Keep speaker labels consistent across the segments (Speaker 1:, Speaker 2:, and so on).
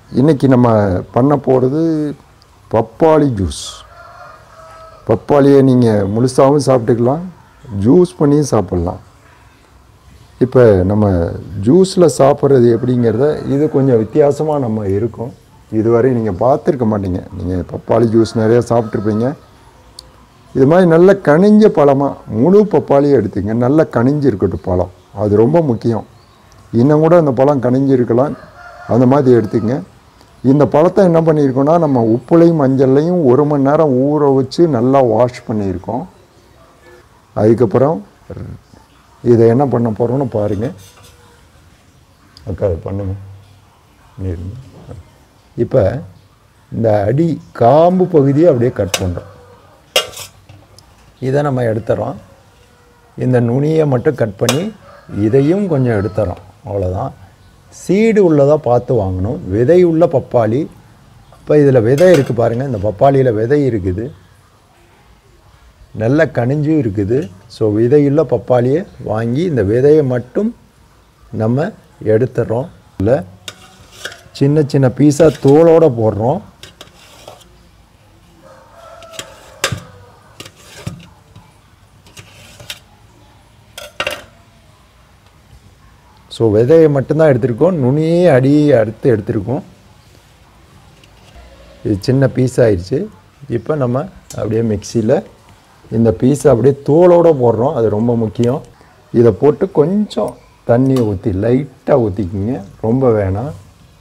Speaker 1: இன்றைக்கி நம்ம பண்ண போகிறது பப்பாளி ஜூஸ் பப்பாளியை நீங்கள் முழுசாகவும் சாப்பிட்டுக்கலாம் ஜூஸ் பண்ணியும் சாப்பிட்லாம் இப்போ நம்ம ஜூஸில் சாப்பிட்றது எப்படிங்கிறத இது கொஞ்சம் வித்தியாசமாக நம்ம இருக்கும் இதுவரை நீங்கள் பார்த்துருக்க மாட்டீங்க நீங்கள் பப்பாளி ஜூஸ் நிறையா சாப்பிட்ருப்பீங்க இது மாதிரி நல்ல கனிஞ்ச பழமாக முழு பப்பாளியை எடுத்துங்க நல்ல கனிஞ்சு இருக்கட்டும் பழம் அது ரொம்ப முக்கியம் இன்னும் கூட அந்த பழம் கனிஞ்சு இருக்கலாம் அந்த மாதிரி எடுத்துங்க இந்த பழத்தை என்ன பண்ணியிருக்கோம்னா நம்ம உப்புலையும் மஞ்சள்லையும் ஒரு மணி நேரம் ஊற வச்சு நல்லா வாஷ் பண்ணியிருக்கோம் அதுக்கப்புறம் இதை என்ன பண்ண போகிறோம்னு பாருங்கள் அக்கா இது பண்ணுங்க நீர் இப்போ இந்த அடி காம்பு பகுதியை அப்படியே கட் பண்ணுறோம் இதை நம்ம எடுத்துறோம் இந்த நுனியை மட்டும் கட் பண்ணி இதையும் கொஞ்சம் எடுத்துறோம் அவ்வளோதான் சீடு உள்ளதாக பார்த்து வாங்கணும் விதை உள்ள பப்பாளி இப்போ இதில் விதை இருக்குது பாருங்கள் இந்த பப்பாளியில் விதை இருக்குது நல்ல கனிஞ்சும் இருக்குது ஸோ விதையுள்ள பப்பாளியை வாங்கி இந்த விதையை மட்டும் நம்ம எடுத்துடுறோம் இல்லை சின்ன சின்ன பீஸாக தோலோடு போடுறோம் ஸோ விதையை மட்டும்தான் எடுத்திருக்கோம் நுனியே அடியை அறுத்து எடுத்திருக்கோம் இது சின்ன பீஸ் ஆயிடுச்சு இப்போ நம்ம அப்படியே மிக்சியில் இந்த பீஸை அப்படியே தோலோடு போடுறோம் அது ரொம்ப முக்கியம் இதை போட்டு கொஞ்சம் தண்ணியை ஊற்றி லைட்டாக ஊற்றிக்கிங்க ரொம்ப வேணாம்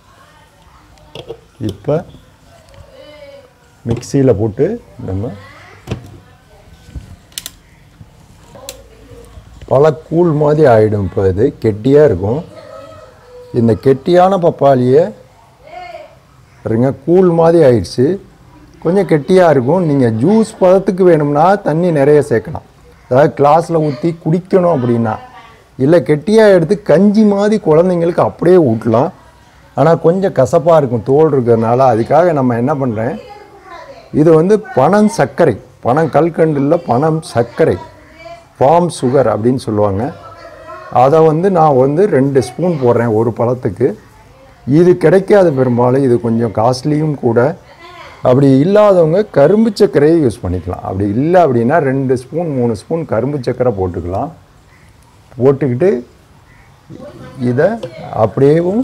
Speaker 1: இப்போ மிக்சியில் போட்டு நம்ம பல கூழ் மாதிரி ஆகிடும் இப்போ இது கெட்டியாக இருக்கும் இந்த கெட்டியான பப்பாளியை பாருங்க கூழ் மாதிரி ஆயிடுச்சு கொஞ்சம் கெட்டியாக இருக்கும் நீங்கள் ஜூஸ் பதத்துக்கு வேணும்னா தண்ணி நிறைய சேர்க்கலாம் அதாவது கிளாஸில் ஊற்றி குடிக்கணும் அப்படின்னா இல்லை கெட்டியாக எடுத்து கஞ்சி மாதிரி குழந்தைங்களுக்கு அப்படியே ஊட்டலாம் ஆனால் கொஞ்சம் கசப்பாக இருக்கும் தோல் இருக்கிறதுனால அதுக்காக நம்ம என்ன பண்ணுறேன் இது வந்து பனம் சர்க்கரை பனம் கல்கண்டில் பனம் சர்க்கரை ஃபார்ம் சுகர் அப்படின்னு சொல்லுவாங்க அதை வந்து நான் வந்து ரெண்டு ஸ்பூன் போடுறேன் ஒரு பழத்துக்கு இது கிடைக்காது பெரும்பாலும் இது கொஞ்சம் காஸ்ட்லியும் கூட அப்படி இல்லாதவங்க கரும்பு சர்க்கரையை யூஸ் பண்ணிக்கலாம் அப்படி இல்லை அப்படின்னா ரெண்டு ஸ்பூன் மூணு ஸ்பூன் கரும்பு சர்க்கரை போட்டுக்கலாம் போட்டுக்கிட்டு இதை அப்படியேவும்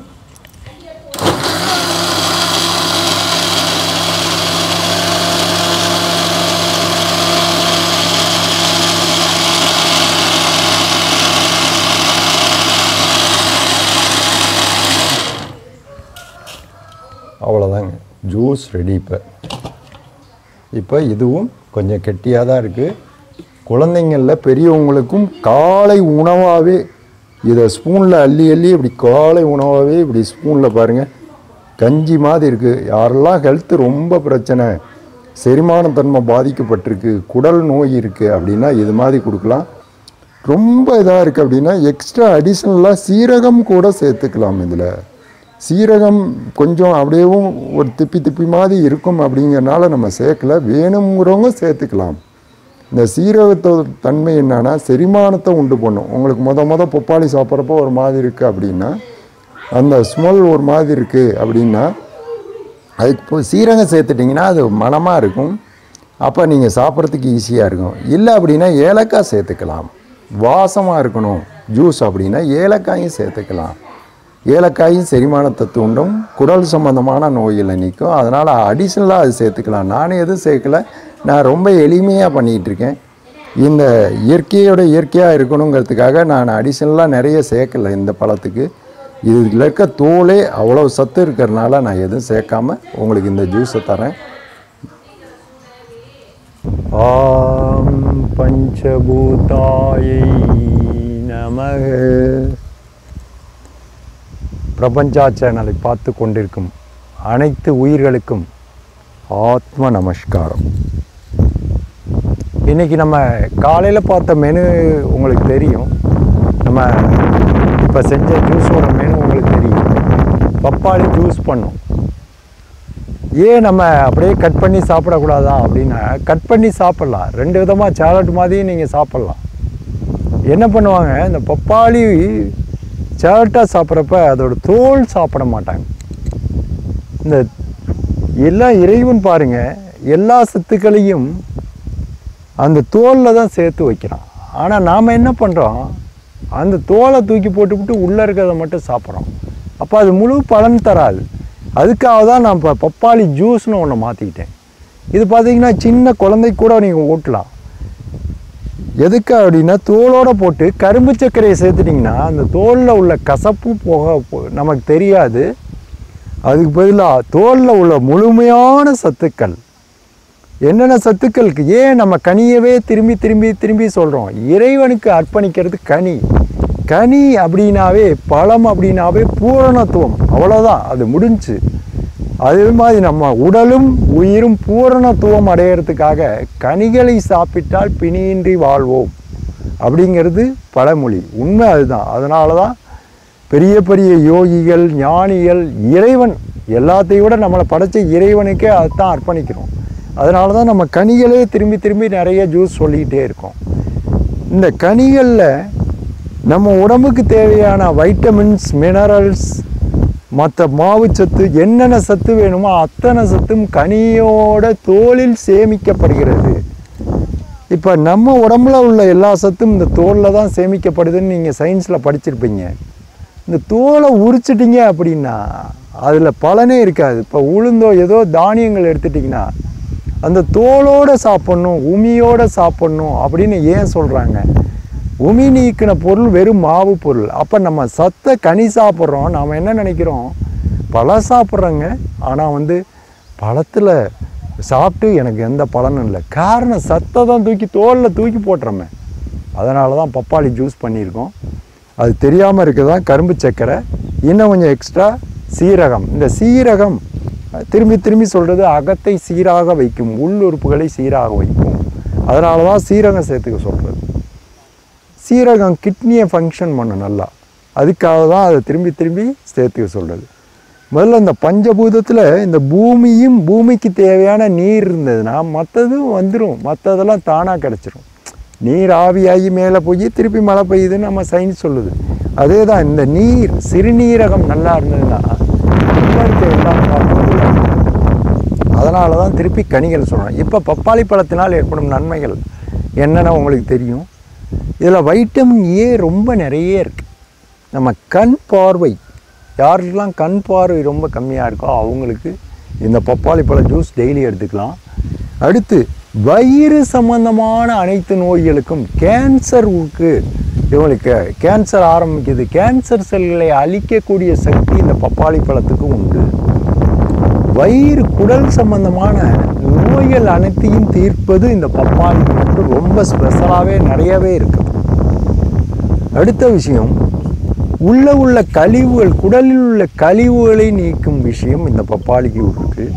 Speaker 1: அவ்வளோதாங்க ஜூஸ் ரெடி இப்போ இப்போ இதுவும் கொஞ்சம் கெட்டியாக தான் இருக்குது குழந்தைங்களில் பெரியவங்களுக்கும் காலை உணவாகவே இதை ஸ்பூனில் அள்ளி அள்ளி இப்படி காலை உணவாகவே இப்படி ஸ்பூனில் பாருங்கள் கஞ்சி மாதிரி இருக்குது யாரெல்லாம் ஹெல்த்து ரொம்ப பிரச்சனை செரிமான தன்மை பாதிக்கப்பட்டிருக்கு குடல் நோய் இருக்குது அப்படின்னா இது மாதிரி கொடுக்கலாம் ரொம்ப இதாக இருக்குது அப்படின்னா எக்ஸ்ட்ரா அடிஷ்னலாக சீரகம் கூட சேர்த்துக்கலாம் இதில் சீரகம் கொஞ்சம் அப்படியேவும் ஒரு திப்பி திப்பி மாதிரி இருக்கும் அப்படிங்கிறனால நம்ம சேர்க்கல வேணுங்கிறவங்க சேர்த்துக்கலாம் இந்த சீரகத்தோட தன்மை என்னன்னா செரிமானத்தை உண்டு பண்ணும் உங்களுக்கு முத முத பப்பாளி சாப்பிட்றப்போ ஒரு மாதிரி இருக்குது அப்படின்னா அந்த ஸ்மெல் ஒரு மாதிரி இருக்குது அப்படின்னா அதுக்கு இப்போ சீரகம் சேர்த்துட்டிங்கன்னா அது மணமாக இருக்கும் அப்போ நீங்கள் சாப்பிட்றதுக்கு ஈஸியாக இருக்கும் இல்லை அப்படின்னா ஏலக்காய் சேர்த்துக்கலாம் வாசமாக இருக்கணும் ஜூஸ் அப்படின்னா ஏலக்காயும் சேர்த்துக்கலாம் ஏலக்காயும் செரிமானத்தை தூண்டும் குடல் சம்பந்தமான நோயில் நிற்கும் அதனால் அடிஷ்னலாக அது சேர்த்துக்கலாம் நானும் எதுவும் சேர்க்கல நான் ரொம்ப எளிமையாக பண்ணிகிட்டு இருக்கேன் இந்த இயற்கையோட இயற்கையாக இருக்கணுங்கிறதுக்காக நான் அடிஷ்னலாக நிறைய சேர்க்கல இந்த பழத்துக்கு இதில் இருக்க தோலே அவ்வளோ சத்து இருக்கிறதுனால நான் எதுவும் சேர்க்காம உங்களுக்கு இந்த ஜூஸை தரேன் ஆம் பஞ்சபூதாயை நமக பிரபஞ்சா சேனலை பார்த்து கொண்டிருக்கும் அனைத்து உயிர்களுக்கும் ஆத்ம நமஸ்காரம் இன்றைக்கி நம்ம காலையில் பார்த்த மெனு உங்களுக்கு தெரியும் நம்ம இப்போ செஞ்ச ஜூஸோட மெனு உங்களுக்கு தெரியும் பப்பாளி ஜூஸ் பண்ணோம் ஏன் நம்ம அப்படியே கட் பண்ணி சாப்பிடக்கூடாதா அப்படின்னா கட் பண்ணி சாப்பிட்லாம் ரெண்டு விதமாக சேலட் மாதிரியும் நீங்கள் சாப்பிட்லாம் என்ன பண்ணுவாங்க இந்த பப்பாளி சேலட்டாக சாப்பிட்றப்ப அதோட தோல் சாப்பிட மாட்டாங்க இந்த எல்லா இறைவன் பாருங்க எல்லா சத்துக்களையும் அந்த தோலில் தான் சேர்த்து வைக்கிறான் ஆனால் நாம் என்ன பண்ணுறோம் அந்த தோலை தூக்கி போட்டுவிட்டு உள்ளே இருக்கிறத மட்டும் சாப்பிட்றோம் அப்போ அது முழு பலன் தராது அதுக்காக தான் நான் இப்போ பப்பாளி ஜூஸ்னு ஒன்று மாற்றிக்கிட்டேன் இது பார்த்தீங்கன்னா சின்ன குழந்தைக்கு கூட நீங்கள் ஊட்டலாம் எதுக்கு அப்படின்னா தோலோட போட்டு கரும்பு சர்க்கரையை சேர்த்துட்டிங்கன்னா அந்த தோலில் உள்ள கசப்பு போக போ- நமக்கு தெரியாது அதுக்கு பதிலாக தோலில் உள்ள முழுமையான சத்துக்கள் என்னென்ன சத்துக்களுக்கு ஏன் நம்ம கனியவே திரும்பி திரும்பி திரும்பி சொல்கிறோம் இறைவனுக்கு அர்ப்பணிக்கிறது கனி கனி அப்படின்னாவே பழம் அப்படின்னாவே பூரணத்துவம் அவ்வளோதான் அது முடிஞ்சு அதே மாதிரி நம்ம உடலும் உயிரும் பூரணத்துவம் அடையிறதுக்காக கனிகளை சாப்பிட்டால் பிணியின்றி வாழ்வோம் அப்படிங்கிறது பழமொழி உண்மை அதுதான் அதனால தான் பெரிய பெரிய யோகிகள் ஞானிகள் இறைவன் எல்லாத்தையும் விட நம்மளை படைச்ச இறைவனுக்கே அதுதான் அர்ப்பணிக்கிறோம் அதனால தான் நம்ம கனிகளே திரும்பி திரும்பி நிறைய ஜூஸ் சொல்லிக்கிட்டே இருக்கோம் இந்த கனிகளில் நம்ம உடம்புக்கு தேவையான வைட்டமின்ஸ் மினரல்ஸ் மற்ற மாவுச்சத்து என்னென்ன சத்து வேணுமோ அத்தனை சத்தும் கனியோட தோலில் சேமிக்கப்படுகிறது இப்போ நம்ம உடம்புல உள்ள எல்லா சத்தும் இந்த தோலில் தான் சேமிக்கப்படுதுன்னு நீங்கள் சயின்ஸில் படிச்சிருப்பீங்க இந்த தோலை உரிச்சிட்டிங்க அப்படின்னா அதில் பலனே இருக்காது இப்போ உளுந்தோ ஏதோ தானியங்கள் எடுத்துட்டிங்கன்னா அந்த தோலோட சாப்பிட்ணும் உமியோட சாப்பிட்ணும் அப்படின்னு ஏன் சொல்கிறாங்க உமி நீக்கின பொருள் வெறும் மாவு பொருள் அப்போ நம்ம சத்தை கனி சாப்பிட்றோம் நாம் என்ன நினைக்கிறோம் பழம் சாப்பிட்றோங்க ஆனால் வந்து பழத்தில் சாப்பிட்டு எனக்கு எந்த பலனும் இல்லை காரணம் சத்தை தான் தூக்கி தோலில் தூக்கி போட்டுறோமே அதனால தான் பப்பாளி ஜூஸ் பண்ணியிருக்கோம் அது தெரியாமல் இருக்க தான் கரும்பு சர்க்கரை இன்னும் கொஞ்சம் எக்ஸ்ட்ரா சீரகம் இந்த சீரகம் அஹ், திரும்பி திரும்பி சொல்கிறது அகத்தை சீராக வைக்கும் உள் உறுப்புகளை சீராக வைக்கும் அதனால தான் சீரகம் சேர்த்துக்க சொல்கிறது சீரகம் கிட்னியை ஃபங்க்ஷன் பண்ணும் நல்லா அதுக்காக தான் அதை திரும்பி திரும்பி சேர்த்துக்க சொல்கிறது முதல்ல இந்த பஞ்சபூதத்தில் இந்த பூமியும் பூமிக்கு தேவையான நீர் இருந்ததுன்னா மற்றதும் வந்துடும் மற்றதெல்லாம் தானாக கிடச்சிரும் நீர் ஆவியாகி மேலே போய் திருப்பி மழை பெய்யுதுன்னு நம்ம சயின்ஸ் சொல்லுது அதே தான் இந்த நீர் சிறுநீரகம் நல்லா இருந்ததுன்னா உள்ள இருக்க எல்லா பாவங்களும் அதனால தான் திருப்பி கனிகள் சொல்கிறோம் இப்போ பப்பாளி பழத்தினால் ஏற்படும் நன்மைகள் என்னென்ன உங்களுக்கு தெரியும் இதில் வைட்டமின் ஏ ரொம்ப நிறைய இருக்குது நம்ம கண் பார்வை யாருக்கெல்லாம் கண் பார்வை ரொம்ப கம்மியாக இருக்கோ அவங்களுக்கு இந்த பப்பாளி பழ ஜூஸ் டெய்லி எடுத்துக்கலாம் அடுத்து வயிறு சம்பந்தமான அனைத்து நோய்களுக்கும் கேன்சருக்கு இவங்களுக்கு கேன்சர் ஆரம்பிக்குது கேன்சர் செல்களை அழிக்கக்கூடிய சக்தி இந்த பப்பாளி பழத்துக்கு உண்டு வயிறு குடல் சம்பந்தமான நோய்கள் அனைத்தையும் தீர்ப்பது இந்த பப்பாளி மட்டும் ரொம்ப ஸ்பெஷலாகவே நிறையவே இருக்குது அடுத்த விஷயம் உள்ள உள்ள கழிவுகள் குடலில் உள்ள கழிவுகளை நீக்கும் விஷயம் இந்த பப்பாளிக்கு இருக்கு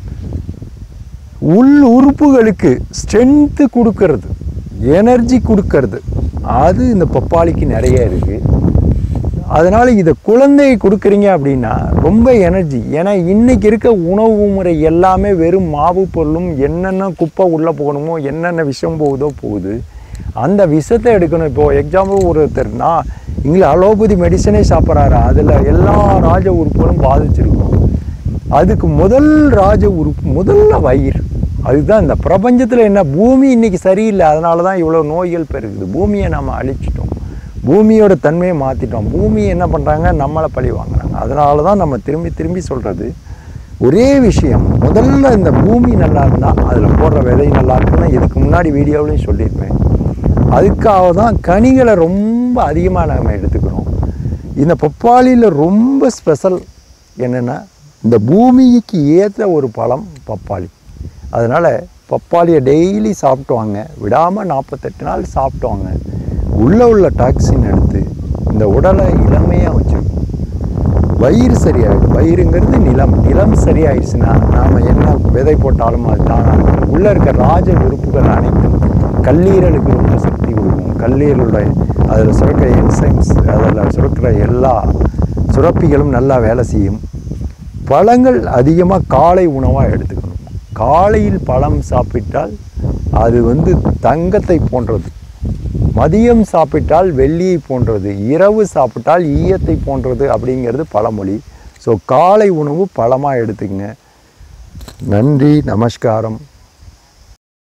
Speaker 1: உள் உறுப்புகளுக்கு ஸ்ட்ரென்த்து கொடுக்கறது எனர்ஜி கொடுக்கறது அது இந்த பப்பாளிக்கு நிறைய இருக்குது அதனால் இதை குழந்தையை கொடுக்குறீங்க அப்படின்னா ரொம்ப எனர்ஜி ஏன்னா இன்னைக்கு இருக்க உணவு முறை எல்லாமே வெறும் மாவு பொருளும் என்னென்ன குப்பை உள்ளே போகணுமோ என்னென்ன விஷம் போகுதோ போகுது அந்த விஷத்தை எடுக்கணும் இப்போது எக்ஸாம்பிள் ஒருத்தர்னா இங்கே அலோபதி மெடிசனே சாப்பிட்றாரு அதில் எல்லா ராஜ உறுப்புகளும் பாதிச்சிருக்கும் அதுக்கு முதல் ராஜ உறுப்பு முதல்ல வயிறு அதுதான் இந்த பிரபஞ்சத்தில் என்ன பூமி இன்னைக்கு சரியில்லை அதனால தான் இவ்வளோ நோய்கள் பெருகுது பூமியை நம்ம அழிச்சிட்டோம் பூமியோட தன்மையை மாற்றிட்டோம் பூமி என்ன பண்ணுறாங்க நம்மளை பழி வாங்குறாங்க அதனால தான் நம்ம திரும்பி திரும்பி சொல்கிறது ஒரே விஷயம் முதல்ல இந்த பூமி நல்லா இருந்தால் அதில் போடுற விதை நல்லா இருக்குன்னு இதுக்கு முன்னாடி வீடியோவிலையும் சொல்லியிருப்பேன் அதுக்காக தான் கனிகளை ரொம்ப அதிகமாக நம்ம எடுத்துக்கிறோம் இந்த பப்பாளியில் ரொம்ப ஸ்பெஷல் என்னென்னா இந்த பூமிக்கு ஏற்ற ஒரு பழம் பப்பாளி அதனால் பப்பாளியை டெய்லி சாப்பிட்டு வாங்க விடாமல் நாற்பத்தெட்டு நாள் சாப்பிட்டு வாங்க உள்ளே உள்ள டாக்ஸின் எடுத்து இந்த உடலை இளமையாக வச்சிருக்கும் வயிறு சரியாயிடும் வயிறுங்கிறது நிலம் நிலம் சரியாயிடுச்சுன்னா நாம் என்ன விதை போட்டாலும் அது தானாக இருக்கும். உள்ளே இருக்க ராஜ உறுப்புகள் அனைத்தும் கல்லீரலுக்கு ரொம்ப சக்தி கொடுக்கும் கல்லீரலோட அதில் சுரக்கிற என்சைம்ஸ் அதில் சுரக்கிற எல்லா சுரப்பிகளும் நல்லா வேலை செய்யும் பழங்கள் அதிகமாக காலை உணவாக எடுத்துக்கணும் காலையில் பழம் சாப்பிட்டால் அது வந்து தங்கத்தை போன்றது மதியம் சாப்பிட்டால் வெள்ளியை போன்றது இரவு சாப்பிட்டால் ஈயத்தை போன்றது அப்படிங்கிறது பழமொழி ஸோ காலை உணவு பழமாக எடுத்துக்கங்க நன்றி நமஸ்காரம்